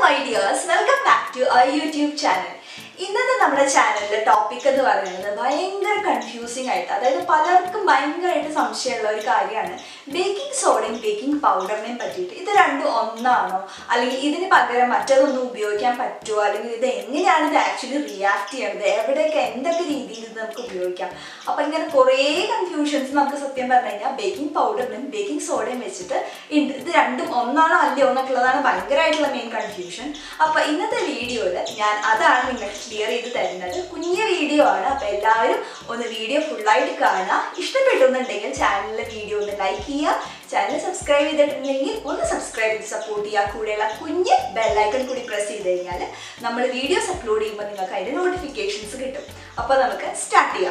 my dears welcome back to our YouTube channel ഇന്നത്തെ നമ്മുടെ ചാനലിലെ ടോപ്പിക് എന്ന് പറയുന്നത് ഭയങ്കര കൺഫ്യൂസിങ് ആയിട്ട് അതായത് പലർക്കും ഭയങ്കരമായിട്ട് സംശയമുള്ള ഒരു കാര്യമാണ് ബേക്കിംഗ് സോഡയും ബേക്കിംഗ് പൗഡറിനെയും പറ്റിയിട്ട് ഇത് രണ്ടും ഒന്നാണോ അല്ലെങ്കിൽ ഇതിന് പകരം മറ്റതൊന്നും ഉപയോഗിക്കാൻ പറ്റുമോ അല്ലെങ്കിൽ ഇത് എങ്ങനെയാണ് ഇത് ആക്ച്വലി റിയാക്ട് ചെയ്യേണ്ടത് എവിടെയൊക്കെ എന്തൊക്കെ രീതിയിൽ ഇത് നമുക്ക് ഉപയോഗിക്കാം അപ്പം ഇങ്ങനെ കുറേ കൺഫ്യൂഷൻസ് നമുക്ക് സത്യം പറഞ്ഞു കഴിഞ്ഞാൽ ബേക്കിംഗ് പൗഡറിനും ബേക്കിംഗ് സോഡയും വെച്ചിട്ട് ഉണ്ട് ഇത് രണ്ടും ഒന്നാണോ അല്ലയോ എന്നൊക്കെയുള്ളതാണ് ഭയങ്കരമായിട്ടുള്ള മെയിൻ കൺഫ്യൂഷൻ അപ്പോൾ ഇന്നത്തെ വീഡിയോയിൽ ഞാൻ അതാണ് നിങ്ങൾക്ക് ക്ലിയർ ചെയ്ത് തരുന്നത് കുഞ്ഞു വീഡിയോ ആണ് അപ്പോൾ എല്ലാവരും ഒന്ന് വീഡിയോ ഫുള്ളായിട്ട് കാണുക ഇഷ്ടപ്പെട്ടുന്നുണ്ടെങ്കിൽ ചാനലിലെ വീഡിയോ ഒന്ന് ലൈക്ക് ചെയ്യുക ചാനൽ സബ്സ്ക്രൈബ് ചെയ്തിട്ടുണ്ടെങ്കിൽ ഒന്ന് സബ്സ്ക്രൈബ് ചെയ്ത് സപ്പോർട്ട് ചെയ്യുക കൂടെയുള്ള കുഞ്ഞ് ബെല്ലൈക്കൺ കൂടി പ്രസ് ചെയ്ത് കഴിഞ്ഞാൽ നമ്മൾ വീഡിയോസ് അപ്ലോഡ് ചെയ്യുമ്പോൾ നിങ്ങൾക്ക് അതിൻ്റെ നോട്ടിഫിക്കേഷൻസ് കിട്ടും അപ്പോൾ നമുക്ക് സ്റ്റാർട്ട് ചെയ്യാം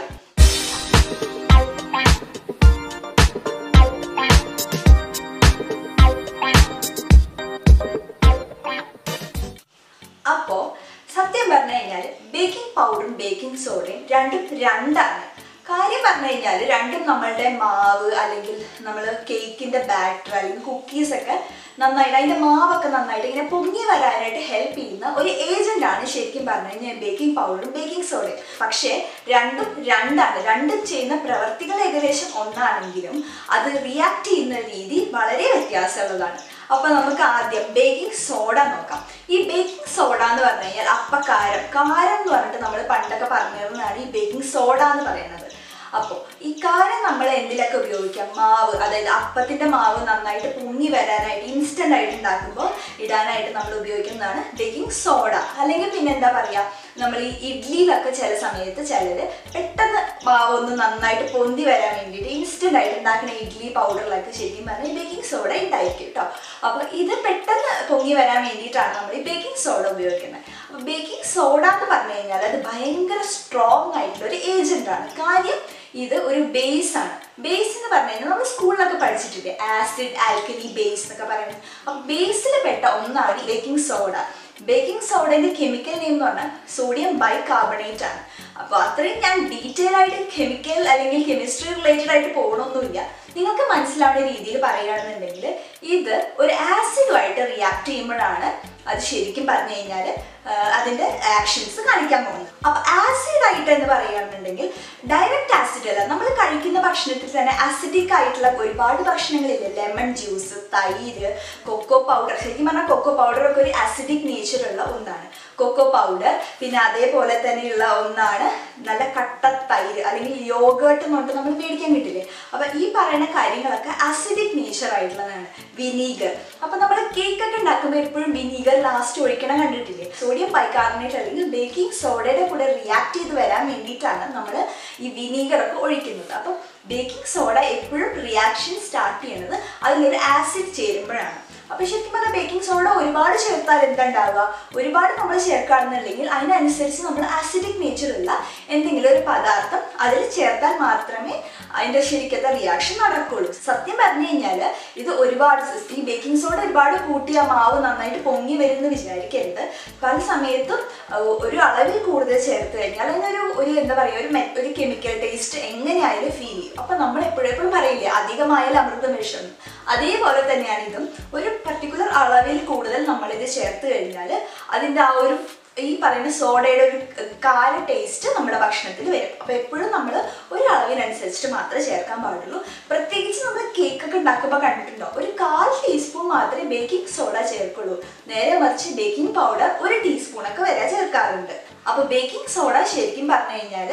അപ്പോൾ സത്യം പറഞ്ഞു കഴിഞ്ഞാൽ ബേക്കിംഗ് പൗഡറും ബേക്കിംഗ് സോഡയും രണ്ടും രണ്ടാണ് കാര്യം പറഞ്ഞു കഴിഞ്ഞാൽ രണ്ടും നമ്മളുടെ മാവ് അല്ലെങ്കിൽ നമ്മൾ കേക്കിൻ്റെ ബാറ്റർ അല്ലെങ്കിൽ കുക്കീസ് ഒക്കെ നന്നായിട്ട് അതിൻ്റെ മാവൊക്കെ നന്നായിട്ട് ഇങ്ങനെ പൊങ്ങി വരാനായിട്ട് ഹെൽപ്പ് ചെയ്യുന്ന ഒരു ഏജന്റാണ് ശരിക്കും പറഞ്ഞു കഴിഞ്ഞാൽ ബേക്കിംഗ് പൗഡറും ബേക്കിംഗ് സോഡയും പക്ഷേ രണ്ടും രണ്ടാണ് രണ്ടും ചെയ്യുന്ന പ്രവർത്തികൾ ഏകദേശം ഒന്നാണെങ്കിലും അത് റിയാക്ട് ചെയ്യുന്ന രീതി വളരെ വ്യത്യാസമുള്ളതാണ് അപ്പൊ നമുക്ക് ആദ്യം ബേക്കിംഗ് സോഡ നോക്കാം ഈ ബേക്കിംഗ് സോഡ എന്ന് പറഞ്ഞു കഴിഞ്ഞാൽ അപ്പക്കാരം കാരം എന്ന് പറഞ്ഞിട്ട് നമ്മൾ പണ്ടൊക്കെ പറഞ്ഞിരുന്നതാണ് ഈ ബേക്കിംഗ് സോഡ എന്ന് പറയുന്നത് അപ്പോൾ ഈ കാരം നമ്മൾ എന്തിലൊക്കെ ഉപയോഗിക്കാം മാവ് അതായത് അപ്പത്തിന്റെ മാവ് നന്നായിട്ട് പൊങ്ങി വരാനായിട്ട് ഇൻസ്റ്റന്റ് ആയിട്ട് ഉണ്ടാക്കുമ്പോൾ ഇടാനായിട്ട് നമ്മൾ ഉപയോഗിക്കുന്നതാണ് ബേക്കിംഗ് സോഡ അല്ലെങ്കിൽ പിന്നെ എന്താ പറയുക നമ്മൾ ഈ ഇഡ്ലിയിലൊക്കെ ചില സമയത്ത് ചിലർ പെട്ടെന്ന് മാവ് ഒന്ന് നന്നായിട്ട് പൊന്തി വരാൻ വേണ്ടിയിട്ട് ഇൻസ്റ്റന്റ് ആയിട്ട് ഉണ്ടാക്കുന്ന ഇഡ്ലി പൗഡറിലൊക്കെ ശരിക്കും പറഞ്ഞാൽ ബേക്കിംഗ് സോഡ ഉണ്ടായിരിക്കും കേട്ടോ അപ്പോൾ ഇത് പെട്ടെന്ന് പൊങ്ങി വരാൻ വേണ്ടിയിട്ടാണ് നമ്മൾ ഈ ബേക്കിംഗ് സോഡ ഉപയോഗിക്കുന്നത് അപ്പോൾ ബേക്കിംഗ് സോഡ എന്ന് പറഞ്ഞു കഴിഞ്ഞാൽ അത് ഭയങ്കര സ്ട്രോങ് ആയിട്ടുള്ള ഒരു ഏജന്റ് ആണ് കാര്യം ഇത് ഒരു ബേസ് ആണ് ബേസ് എന്ന് പറഞ്ഞു കഴിഞ്ഞാൽ നമ്മൾ സ്കൂളിലൊക്കെ പഠിച്ചിട്ടില്ലേ ആസിഡ് ആൽക്കലി ബേസ് എന്നൊക്കെ പറയുന്നത് അപ്പോൾ ബേസിൽ പെട്ട ഒന്നാണ് ബേക്കിംഗ് സോഡ ബേക്കിംഗ് സോഡയുടെ കെമിക്കൽ നെയിം എന്ന് പറഞ്ഞാൽ സോഡിയം ബൈ കാർബണേറ്റ് ആണ് അപ്പോൾ അത്രയും ഞാൻ ഡീറ്റെയിൽ ആയിട്ട് കെമിക്കൽ അല്ലെങ്കിൽ കെമിസ്ട്രി റിലേറ്റഡ് ആയിട്ട് പോകണമൊന്നുമില്ല നിങ്ങൾക്ക് മനസ്സിലാവുന്ന രീതിയിൽ പറയുകയാണെന്നുണ്ടെങ്കിൽ ഇത് ഒരു ആസിഡുമായിട്ട് റിയാക്ട് ചെയ്യുമ്പോഴാണ് അത് ശരിക്കും പറഞ്ഞു കഴിഞ്ഞാൽ അതിൻ്റെ ആക്ഷൻസ് കാണിക്കാൻ പോകുന്നത് അപ്പോൾ ആസിഡ് ആയിട്ട് എന്ന് പറയുകയാണെന്നുണ്ടെങ്കിൽ ഡയറക്റ്റ് ആസിഡ് അല്ല നമ്മൾ കഴിക്കുന്ന ഭക്ഷണത്തിൽ തന്നെ അസിഡിക് ആയിട്ടുള്ള ഒരുപാട് ഭക്ഷണങ്ങളില്ലേ ലെമൺ ജ്യൂസ് തൈര് കൊക്കോ പൗഡർ ശരിക്കും പറഞ്ഞാൽ കൊക്കോ പൗഡർ ഒക്കെ ഒരു അസിഡിക് നേച്ചറുള്ള ഒന്നാണ് കൊക്കോ പൗഡർ പിന്നെ അതേപോലെ തന്നെയുള്ള ഒന്നാണ് നല്ല കട്ട തൈര് അല്ലെങ്കിൽ യോഗേർട്ട് എന്ന് പറഞ്ഞിട്ട് നമ്മൾ മേടിക്കാൻ കിട്ടില്ലേ അപ്പൊ ഈ പറയുന്ന കാര്യങ്ങളൊക്കെ അസിഡിക് നേച്ചർ ആയിട്ടുള്ളതാണ് വിനീഗർ അപ്പൊ നമ്മൾ കേക്ക് ഒക്കെ ഉണ്ടാക്കുമ്പോൾ എപ്പോഴും വിനീഗർ ലാസ്റ്റ് ഒഴിക്കണം കണ്ടിട്ടില്ലേ സോഡിയം ബൈകാർബണേറ്റ് അല്ലെങ്കിൽ ബേക്കിംഗ് സോഡയുടെ കൂടെ റിയാക്ട് ചെയ്ത് വരാൻ വേണ്ടിയിട്ടാണ് നമ്മൾ ഈ വിനീഗർ ഒക്കെ ഒഴിക്കുന്നത് അപ്പം ബേക്കിംഗ് സോഡ എപ്പോഴും റിയാക്ഷൻ സ്റ്റാർട്ട് ചെയ്യുന്നത് അതിലൊരു ആസിഡ് ചേരുമ്പോഴാണ് അപ്പൊ ശരിക്കും പറഞ്ഞാൽ ബേക്കിംഗ് സോഡ ഒരുപാട് ചേർത്താൽ എന്താ ഉണ്ടാവുക ഒരുപാട് നമ്മൾ ചേർക്കുകയാണെന്നുണ്ടെങ്കിൽ അതിനനുസരിച്ച് നമ്മൾ ആസിഡിക് നേച്ചർ ഉള്ള എന്തെങ്കിലും ഒരു പദാർത്ഥം അതിൽ ചേർത്താൽ മാത്രമേ അതിന്റെ ശരിക്കത്തെ റിയാക്ഷൻ നടക്കുള്ളൂ സത്യം പറഞ്ഞു കഴിഞ്ഞാൽ ഇത് ഒരുപാട് ഈ ബേക്കിംഗ് സോഡ ഒരുപാട് കൂട്ടിയ മാവ് നന്നായിട്ട് പൊങ്ങി വരുമെന്ന് വിചാരിക്കരുത് പല സമയത്തും ഒരു അളവിൽ കൂടുതൽ ചേർത്ത് കഴിഞ്ഞാൽ അതിനൊരു ഒരു എന്താ പറയുക ഒരു ഒരു കെമിക്കൽ ടേസ്റ്റ് എങ്ങനെയായാലും ഫീൽ ചെയ്യും അപ്പൊ നമ്മൾ എപ്പോഴെപ്പോഴും പറയില്ലേ അധികമായാലും അമൃതം വിഷം അതേപോലെ തന്നെയാണ് ഇതും ഒരു പർട്ടിക്കുലർ അളവിൽ കൂടുതൽ നമ്മളിത് ചേർത്ത് കഴിഞ്ഞാൽ അതിൻ്റെ ആ ഒരു ഈ പറയുന്ന സോഡയുടെ ഒരു കാല ടേസ്റ്റ് നമ്മുടെ ഭക്ഷണത്തിൽ വരും അപ്പോൾ എപ്പോഴും നമ്മൾ ഒരു അളവിനനുസരിച്ചിട്ട് മാത്രമേ ചേർക്കാൻ പാടുള്ളൂ പ്രത്യേകിച്ച് നമ്മൾ കേക്കൊക്കെ ഉണ്ടാക്കുമ്പോൾ കണ്ടിട്ടുണ്ടോ ഒരു കാൽ ടീസ്പൂൺ മാത്രമേ ബേക്കിംഗ് സോഡ ചേർക്കുള്ളൂ നേരെ മറിച്ച് ബേക്കിംഗ് പൗഡർ ഒരു ടീസ്പൂണൊക്കെ വരെ ചേർക്കാറുണ്ട് അപ്പോൾ ബേക്കിംഗ് സോഡ ശരിക്കും പറഞ്ഞു കഴിഞ്ഞാൽ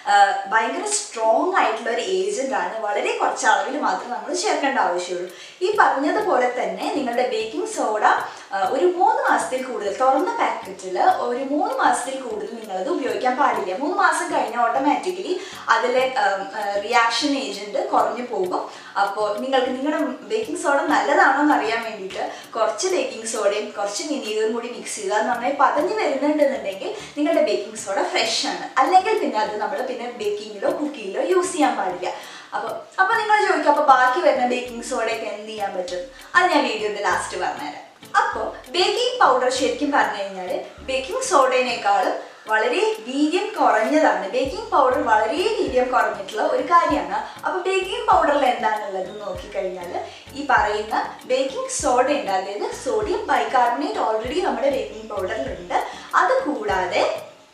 ഭയങ്കര സ്ട്രോങ് ആയിട്ടുള്ള ഒരു ഏജന്റ് ആണ് വളരെ കുറച്ച് അളവിൽ മാത്രം നമ്മൾ ചേർക്കേണ്ട ആവശ്യമുള്ളൂ ഈ പറഞ്ഞതുപോലെ തന്നെ നിങ്ങളുടെ ബേക്കിംഗ് സോഡ ഒരു മൂന്ന് മാസത്തിൽ കൂടുതൽ തുറന്ന പാക്കറ്റിൽ ഒരു മൂന്ന് മാസത്തിൽ കൂടുതൽ നിങ്ങളത് ഉപയോഗിക്കാൻ പാടില്ല മൂന്ന് മാസം കഴിഞ്ഞാൽ ഓട്ടോമാറ്റിക്കലി അതിലെ റിയാക്ഷൻ ഏജന്റ് കുറഞ്ഞു പോകും അപ്പോൾ നിങ്ങൾക്ക് നിങ്ങളുടെ ബേക്കിംഗ് സോഡ നല്ലതാണോ എന്ന് അറിയാൻ വേണ്ടിയിട്ട് കുറച്ച് ബേക്കിംഗ് സോഡയും കുറച്ച് വിനീഗറും കൂടി മിക്സ് ചെയ്താൽ നന്നായി പതഞ്ഞ് വരുന്നുണ്ടെന്നുണ്ടെങ്കിൽ നിങ്ങളുടെ ബേക്കിംഗ് സോഡ ഫ്രഷ് ആണ് അല്ലെങ്കിൽ പിന്നെ അത് നമ്മൾ പിന്നെ ബേക്കിങ്ങിലോ കുക്കിങ്ങിലോ യൂസ് ചെയ്യാൻ പാടില്ല അപ്പോൾ അപ്പോൾ നിങ്ങൾ ചോദിക്കും അപ്പോൾ ബാക്കി വരുന്ന ബേക്കിംഗ് സോഡയൊക്കെ എന്ത് ചെയ്യാൻ പറ്റും അത് ഞാൻ വീഡിയോയുടെ ലാസ്റ്റ് പറഞ്ഞുതരാം അപ്പോൾ ബേക്കിംഗ് പൗഡർ ശരിക്കും പറഞ്ഞു കഴിഞ്ഞാൽ ബേക്കിംഗ് സോഡേനേക്കാളും വളരെ വീര്യം കുറഞ്ഞതാണ് ബേക്കിംഗ് പൗഡർ വളരെ വീര്യം കുറഞ്ഞിട്ടുള്ള ഒരു കാര്യമാണ് അപ്പോൾ ബേക്കിംഗ് പൗഡറിൽ എന്താണുള്ളത് നോക്കിക്കഴിഞ്ഞാൽ ഈ പറയുന്ന ബേക്കിംഗ് സോഡ ഉണ്ട് അതായത് സോഡിയം ബൈകാർബണേറ്റ് ഓൾറെഡി നമ്മുടെ ബേക്കിംഗ് പൗഡറിലുണ്ട് അത് കൂടാതെ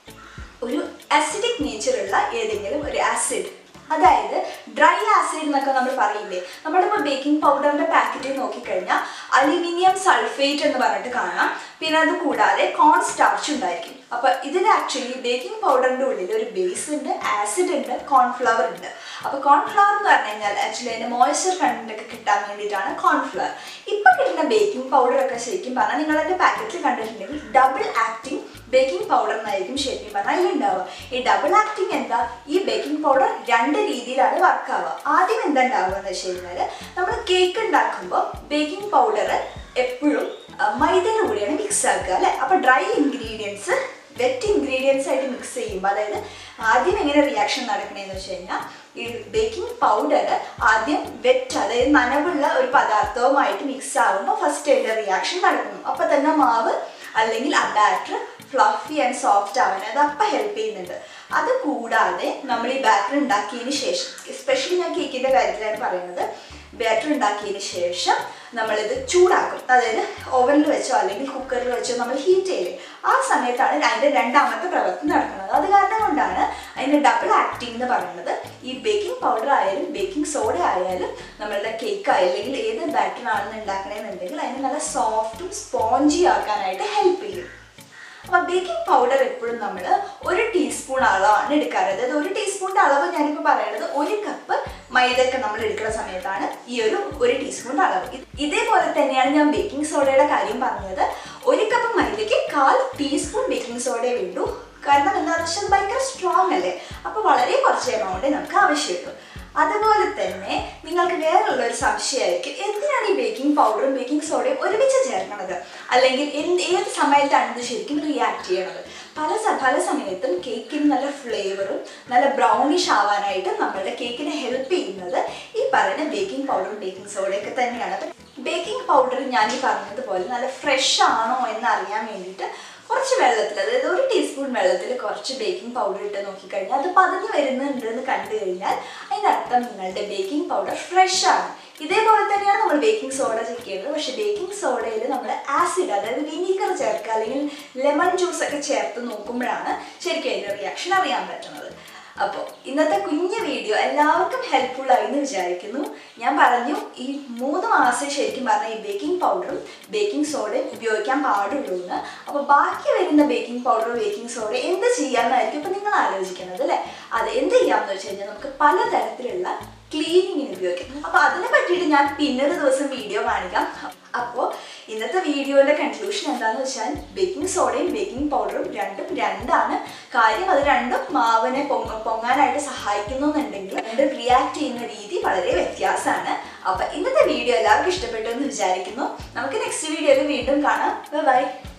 ഒരു അസിഡിക് നേച്ചറുള്ള ഏതെങ്കിലും ഒരു ആസിഡ് അതായത് ഡ്രൈ ആസിഡ് എന്നൊക്കെ നമ്മൾ പറയില്ലേ നമ്മുടെ ഇപ്പോൾ ബേക്കിംഗ് പൗഡറിന്റെ പാക്കറ്റിൽ നോക്കിക്കഴിഞ്ഞാൽ അലുമിനിയം സൾഫേറ്റ് എന്ന് പറഞ്ഞിട്ട് കാണാം പിന്നെ അത് കൂടാതെ കോൺ സ്റ്റാർച്ച് ഉണ്ടായിരിക്കും അപ്പൊ ഇതിന് ആക്ച്വലി ബേക്കിംഗ് പൗഡറിന്റെ ഉള്ളിൽ ഒരു ബേസ് ഉണ്ട് ആസിഡ് ഉണ്ട് കോൺഫ്ലവർ ഉണ്ട് അപ്പൊ കോൺഫ്ലവർ എന്ന് പറഞ്ഞു കഴിഞ്ഞാൽ ആക്ച്വലി അതിന്റെ മോയ്സ്ചർ കണ്ടന്റ് ഒക്കെ കിട്ടാൻ വേണ്ടിയിട്ടാണ് കോൺഫ്ലവർ ഇപ്പൊ കിട്ടുന്ന ബേക്കിംഗ് പൗഡർ ഒക്കെ ശരിക്കും പറഞ്ഞാൽ നിങ്ങൾ അതിന്റെ പാക്കറ്റിൽ കണ്ടിട്ടുണ്ടെങ്കിൽ ഡബിൾ ആക്ടിങ് ബേക്കിംഗ് പൗഡർ എന്നായിരിക്കും ശരിക്കും പറഞ്ഞാൽ അതിലുണ്ടാവുക ഈ ഡബിൾ ആക്ടിങ് എന്താ ഈ ബേക്കിംഗ് പൗഡർ രണ്ട് രീതിയിലാണ് വർക്ക് ആവുക ആദ്യം എന്താ ഉണ്ടാവുക എന്ന് വെച്ച് കഴിഞ്ഞാൽ നമ്മൾ കേക്ക് ഉണ്ടാക്കുമ്പോൾ ബേക്കിംഗ് പൗഡർ എപ്പോഴും മൈദയുടെ കൂടെയാണ് മിക്സ് ആക്കുക അല്ലെ അപ്പൊ ഡ്രൈ ഇൻഗ്രീഡിയൻസ് വെറ്റ് ഇൻഗ്രീഡിയൻസ് ആയിട്ട് മിക്സ് ചെയ്യുമ്പോൾ അതായത് ആദ്യം എങ്ങനെ റിയാക്ഷൻ നടക്കണേന്ന് വെച്ച് കഴിഞ്ഞാൽ ഈ ബേക്കിംഗ് പൗഡർ ആദ്യം വെറ്റ് അതായത് നനവുള്ള ഒരു പദാർത്ഥവുമായിട്ട് മിക്സ് ആകുമ്പോൾ ഫസ്റ്റ് അതിന്റെ റിയാക്ഷൻ നടക്കുന്നു അപ്പൊ തന്നെ മാവ് അല്ലെങ്കിൽ ആ ബാറ്റർ ഫ്ലഫി ആൻഡ് സോഫ്റ്റ് ആവാൻ അത് അപ്പം ഹെൽപ്പ് ചെയ്യുന്നുണ്ട് അത് കൂടാതെ നമ്മൾ ഈ ബാറ്റർ ഉണ്ടാക്കിയതിന് ശേഷം എസ്പെഷ്യലി ഞാൻ കേക്കിൻ്റെ കാര്യത്തിലാണ് പറയുന്നത് ബാറ്റർ ഉണ്ടാക്കിയതിന് ശേഷം നമ്മളിത് ചൂടാക്കും അതായത് ഓവനിൽ വെച്ചോ അല്ലെങ്കിൽ കുക്കറിൽ വെച്ചോ നമ്മൾ ഹീറ്റ് ചെയ്യില്ലേ ആ സമയത്താണ് അതിൻ്റെ രണ്ടാമത്തെ പ്രവർത്തനം നടക്കുന്നത് അത് കാരണം കൊണ്ടാണ് അതിൻ്റെ ഡബിൾ ആക്ടിങ് എന്ന് പറയുന്നത് ഈ ബേക്കിംഗ് പൗഡർ ആയാലും ബേക്കിംഗ് സോഡ ആയാലും നമ്മളുടെ കേക്ക് അല്ലെങ്കിൽ ഏത് ബാറ്റർ ആണെന്ന് ഉണ്ടാക്കണമെന്നുണ്ടെങ്കിൽ അതിനെ നല്ല സോഫ്റ്റും സ്പോഞ്ചി ആക്കാനായിട്ട് ഹെൽപ്പ് ചെയ്യും അപ്പോൾ ബേക്കിംഗ് പൗഡർ എപ്പോഴും നമ്മൾ ഒരു ടീസ്പൂൺ അളവാണ് എടുക്കാറ് അതായത് ഒരു ടീസ്പൂണിൻ്റെ അളവ് ഞാനിപ്പോൾ പറയുന്നത് ഒരു കപ്പ് മൈദയൊക്കെ നമ്മൾ എടുക്കുന്ന സമയത്താണ് ഈ ഒരു ഒരു ടീസ്പൂൺ അളവ് ഇത് ഇതേപോലെ തന്നെയാണ് ഞാൻ ബേക്കിംഗ് സോഡയുടെ കാര്യം പറഞ്ഞത് ഒരു കപ്പ് മൈദയ്ക്ക് കാൽ ടീസ്പൂൺ ബേക്കിംഗ് സോഡയെ വേണ്ടു കാരണം എന്താണെന്ന് വെച്ചാൽ അത് ഭയങ്കര സ്ട്രോങ് അല്ലേ അപ്പോൾ വളരെ കുറച്ച് എമൗണ്ട് നമുക്ക് ആവശ്യമുള്ളൂ അതുപോലെ തന്നെ നിങ്ങൾക്ക് വേറെയുള്ള ഒരു സംശയമായിരിക്കും എന്തിനാണ് ഈ ബേക്കിംഗ് പൗഡറും ബേക്കിംഗ് സോഡയും ഒരുമിച്ച് ചേർക്കണത് അല്ലെങ്കിൽ എന്ത് ഏത് സമയത്താണ് ഇത് ശരിക്കും റിയാക്ട് ചെയ്യണത് പല സ പല സമയത്തും കേക്കിന് നല്ല ഫ്ലേവറും നല്ല ബ്രൗണിഷ് ആവാനായിട്ട് നമ്മളുടെ കേക്കിനെ ഹെൽപ്പ് ചെയ്യുന്നത് ഈ പറയുന്ന ബേക്കിംഗ് പൗഡറും ബേക്കിംഗ് സോഡയൊക്കെ തന്നെയാണ് അപ്പം ബേക്കിംഗ് പൗഡർ ഞാൻ ഈ പറഞ്ഞതുപോലെ നല്ല ഫ്രഷ് ആണോ എന്ന് അറിയാൻ വേണ്ടിയിട്ട് കുറച്ച് വെള്ളത്തിൽ അതായത് ഒരു ടീസ്പൂൺ വെള്ളത്തിൽ കുറച്ച് ബേക്കിംഗ് പൗഡർ ഇട്ട് നോക്കിക്കഴിഞ്ഞാൽ അത് പതഞ്ഞ് വരുന്നുണ്ട് എന്ന് കണ്ടു കഴിഞ്ഞാൽ അതിൻ്റെ അർത്ഥം നിങ്ങളുടെ ബേക്കിംഗ് പൗഡർ ഫ്രഷ് ആണ് ഇതേപോലെ തന്നെയാണ് നമ്മൾ ബേക്കിംഗ് സോഡ ചെക്ക് ചെയ്യുന്നത് പക്ഷേ ബേക്കിംഗ് സോഡയിൽ നമ്മൾ ആസിഡ് അതായത് വിനീഗർ ചേർക്കുക അല്ലെങ്കിൽ ലെമൺ ജ്യൂസ് ഒക്കെ ചേർത്ത് നോക്കുമ്പോഴാണ് ശരിക്കും അതിൻ്റെ റിയാക്ഷൻ അറിയാൻ പറ്റുന്നത് അപ്പോൾ ഇന്നത്തെ കുഞ്ഞു വീഡിയോ എല്ലാവർക്കും ഹെൽപ്ഫുൾ ആയി എന്ന് വിചാരിക്കുന്നു ഞാൻ പറഞ്ഞു ഈ മൂന്ന് മാസം ശരിക്കും പറഞ്ഞാൽ ഈ ബേക്കിംഗ് പൗഡറും ബേക്കിംഗ് സോഡയും ഉപയോഗിക്കാൻ പാടുള്ളൂ എന്ന് അപ്പോൾ ബാക്കി വരുന്ന ബേക്കിംഗ് പൗഡറും ബേക്കിംഗ് സോഡ എന്ത് ചെയ്യാമെന്നായിരിക്കും ഇപ്പം നിങ്ങൾ ആലോചിക്കുന്നത് അല്ലേ അത് എന്ത് ചെയ്യാമെന്ന് വെച്ച് കഴിഞ്ഞാൽ നമുക്ക് പലതരത്തിലുള്ള ക്ലീനിങ്ങിന് ഉപയോഗിക്കാം അപ്പോൾ അതിനെ പറ്റിയിട്ട് ഞാൻ പിന്നൊരു ദിവസം വീഡിയോ കാണിക്കാം അപ്പോൾ ഇന്നത്തെ വീഡിയോയുടെ കൺക്ലൂഷൻ എന്താണെന്ന് വെച്ചാൽ ബേക്കിംഗ് സോഡയും ബേക്കിംഗ് പൗഡറും രണ്ടും രണ്ടാണ് കാര്യം അത് രണ്ടും മാവിനെ പൊങ്ങ പൊങ്ങാനായിട്ട് സഹായിക്കുന്നു എന്നുണ്ടെങ്കിൽ രണ്ടും റിയാക്ട് ചെയ്യുന്ന രീതി വളരെ വ്യത്യാസമാണ് അപ്പോൾ ഇന്നത്തെ വീഡിയോ എല്ലാവർക്കും ഇഷ്ടപ്പെട്ടു എന്ന് വിചാരിക്കുന്നു നമുക്ക് നെക്സ്റ്റ് വീഡിയോയിൽ വീണ്ടും കാണാം ബൈ